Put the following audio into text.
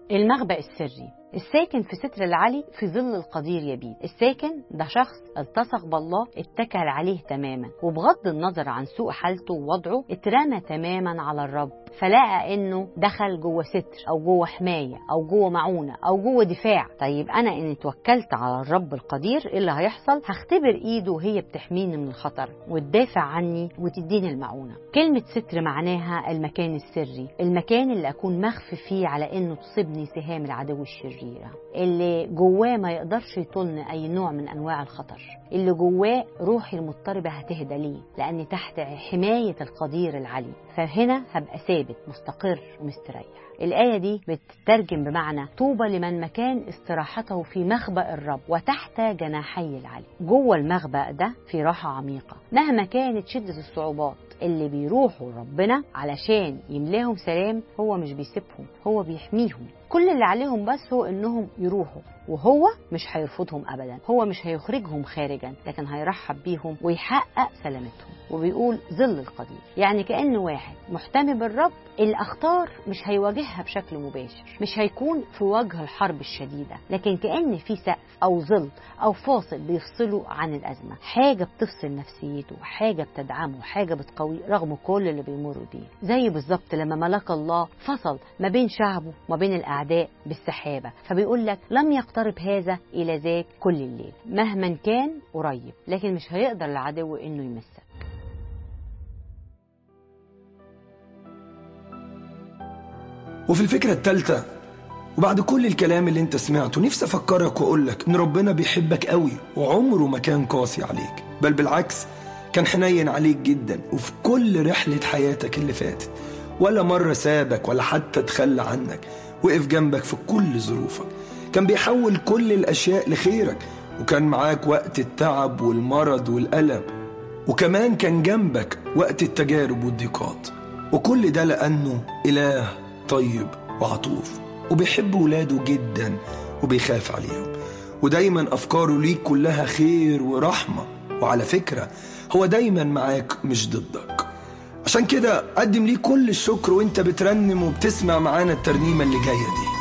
المخبأ السري الساكن في ستر العلي في ظل القدير يبيد الساكن ده شخص التصق بالله اتكل عليه تماما وبغض النظر عن سوء حالته ووضعه اترمى تماما على الرب فلقى انه دخل جوه ستر او جوه حمايه او جوه معونه او جوه دفاع طيب انا ان اتوكلت على الرب القدير ايه اللي هيحصل هختبر ايده وهي بتحميني من الخطر وتدافع عني وتديني المعونه كلمه ستر معناها المكان السري المكان اللي اكون مخفي فيه على انه تصيبني سهام العدو الشريره اللي جواه ما يقدرش يطولني اي نوع من انواع الخطر اللي جواه روحي المضطربه هتهدى ليه لاني تحت حمايه القدير العلي فهنا هبقى ثابت مستقر ومستريح الآية دي بتترجم بمعنى طوبى لمن مكان استراحته في مخبأ الرب وتحت جناحي العلي جوه المخبأ ده في راحة عميقة مهما كانت شدة الصعوبات اللي بيروحوا ربنا علشان يملاهم سلام هو مش بيسيبهم هو بيحميهم كل اللي عليهم بس هو انهم يروحوا وهو مش هيرفضهم ابدا هو مش هيخرجهم خارجا لكن هيرحب بيهم ويحقق سلامتهم وبيقول ظل القدير يعني كأن واحد محتمي بالرب الأخطار مش هيواجهها بشكل مباشر مش هيكون في وجه الحرب الشديدة لكن كأن في سقف أو ظل أو فاصل بيفصله عن الأزمة حاجة بتفصل نفسيته حاجة بتدعمه حاجة بتقويه رغم كل اللي بيمر بيه زي بالظبط لما ملك الله فصل ما بين شعبه وما بين الأعداء بالسحابة فبيقول لك لم يقترب هذا إلى ذاك كل الليل مهما كان قريب لكن مش هيقدر العدو إنه يمسك وفي الفكرة التالتة وبعد كل الكلام اللي انت سمعته نفسي افكرك واقول لك ان ربنا بيحبك قوي وعمره ما كان قاسي عليك بل بالعكس كان حنين عليك جدا وفي كل رحلة حياتك اللي فاتت ولا مرة سابك ولا حتى تخلى عنك وقف جنبك في كل ظروفك كان بيحول كل الأشياء لخيرك وكان معاك وقت التعب والمرض والألم وكمان كان جنبك وقت التجارب والضيقات وكل ده لأنه إله طيب وعطوف وبيحب ولاده جدا وبيخاف عليهم ودايما أفكاره ليك كلها خير ورحمة وعلى فكرة هو دايما معاك مش ضدك عشان كده قدم ليه كل الشكر وانت بترنم وبتسمع معانا الترنيمة اللي جاية دي